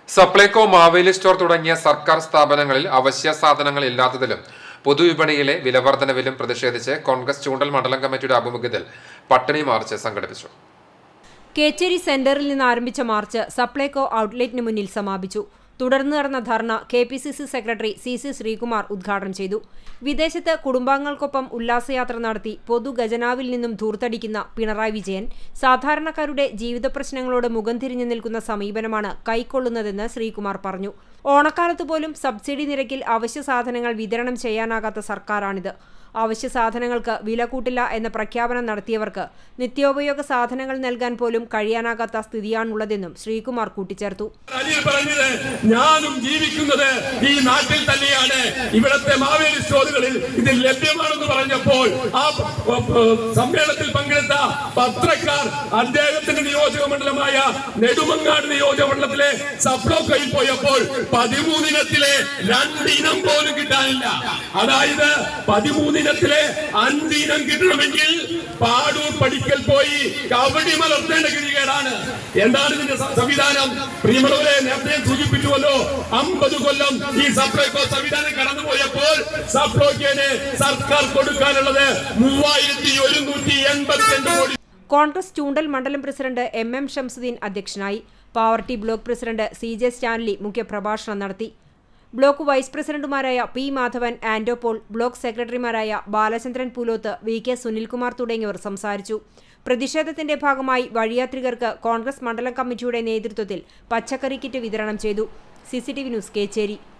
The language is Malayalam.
സപ്ലൈകോ മാവേലി സ്റ്റോർ തുടങ്ങിയ സർക്കാർ സ്ഥാപനങ്ങളിൽ അവശ്യ സാധനങ്ങൾ ഇല്ലാത്തതിലും പൊതുവിപണിയിലെ വിലവർധനവിലും പ്രതിഷേധിച്ച് കോൺഗ്രസ് ചൂണ്ടൽ മണ്ഡലം കമ്മിറ്റിയുടെ ആഭിമുഖ്യത്തിൽ പട്ടിണി മാർച്ച് സംഘടിപ്പിച്ചു കേച്ചേരി സെന്ററിൽ നിന്ന് ആരംഭിച്ച മാർച്ച് സപ്ലൈകോ ഔട്ട്ലെറ്റിന് മുന്നിൽ സമാപിച്ചു തുടർന്ന് നടന്ന dharna K P C C secretary C C Sreekumar ഉദ്ഘാടനം ചെയ്തു വിദേശത്ത് കുടുംബാംഗങ്ങൾക്കൊപ്പം ഉല്ലാസയാത്ര നടത്തി പൊതു ഖജനാവിൽ നിന്നും ധൂർത്തടിക്കുന്ന പിണറായി വിജയൻ സാധാരണക്കാരുടെ ജീവിത പ്രശ്നങ്ങളോട് മുഖം തിരിഞ്ഞു നിൽക്കുന്ന സമീപനമാണ് കൈക്കൊള്ളുന്നതെന്ന് ശ്രീകുമാർ പറഞ്ഞു ഓണക്കാലത്ത് പോലും സബ്സിഡി നിരക്കിൽ അവശ്യ സാധനങ്ങൾ വിതരണം ചെയ്യാനാകാത്ത സർക്കാരാണിത് അവശ്യ സാധനങ്ങൾക്ക് വില കൂട്ടില്ല എന്ന പ്രഖ്യാപനം നടത്തിയവർക്ക് നിത്യോപയോഗ സാധനങ്ങൾ നൽകാൻ പോലും കഴിയാനാകാത്ത സ്ഥിതിയാണുള്ളതെന്നും ശ്രീകുമാർ കൂട്ടിച്ചേർത്തു അനിൽ പറഞ്ഞത് ഞാനും ജീവിക്കുന്നത് ഈ നാട്ടിൽ തന്നെയാണ് ഇവിടത്തെ മാവേലി സ്റ്റോറുകളിൽ ഇത് ലഭ്യമാണെന്ന് പറഞ്ഞപ്പോൾ ആ പ- പ- സമ്മേളനത്തിൽ പങ്കെടുത്ത പത്രക്കാർ അദ്ദേഹത്തിന്റെ നിയോജക മണ്ഡലമായ നെടുമങ്ങാട് നിയോജക മണ്ഡലത്തിലെ സപ്ലോക്കയിൽ പോയപ്പോൾ പതിമൂന്നിനത്തിലെ രണ്ടിനം പോലും കിട്ടാനില്ല അതായത് പതിമൂന്നിനത്തിലെ അഞ്ചിനം കിട്ടണമെങ്കിൽ പാടൂർ പഠിക്കൽ പോയി കബഡി മലർത്തേണ്ട ഗതികേടാണ് എന്താണ് ഇതിന്റെ സ- സംവിധാനം പ്രിയമുള്ളവരെ നേരത്തെ സൂചിപ്പിച്ചുവല്ലോ അമ്പത് കൊല്ലം ഈ സപ്ലൈകോ സംവിധാനം കടന്നുപോയപ്പോൾ സപ്ലോക്കിന് സർക്കാർ കൊടുക്കാനുള്ളത് മൂവായിരത്തി ഒരുന്നൂറ്റി എൺപത്തി രണ്ട് കോടി കോൺഗ്രസ് ചൂണ്ടൽ മണ്ഡലം പ്രസിഡന്റ് എം എം ഷംസുദ്ദീൻ അധ്യക്ഷനായി Pavaratty block president C J Stanley മുഖ്യപ്രഭാഷണം നടത്തി ബ്ലോക്ക് വൈസ് പ്രസിഡന്റുമാരായ പി മാധവൻ ആൻഡോപോൾ ബ്ലോക്ക് സെക്രട്ടറിമാരായ ബാലചന്ദ്രൻ പുലോത്ത് വി കെ സുനിൽകുമാർ തുടങ്ങിയവർ സംസാരിച്ചു പ്രതിഷേധത്തിന്റെ ഭാഗമായി വഴിയാത്രികർക്ക് കോൺഗ്രസ് മണ്ഡലം കമ്മിറ്റിയുടെ നേതൃത്വത്തിൽ പച്ചക്കറി കിറ്റ് വിതരണം ചെയ്തു സിസിടിവി ന്യൂസ് കേച്ചേരി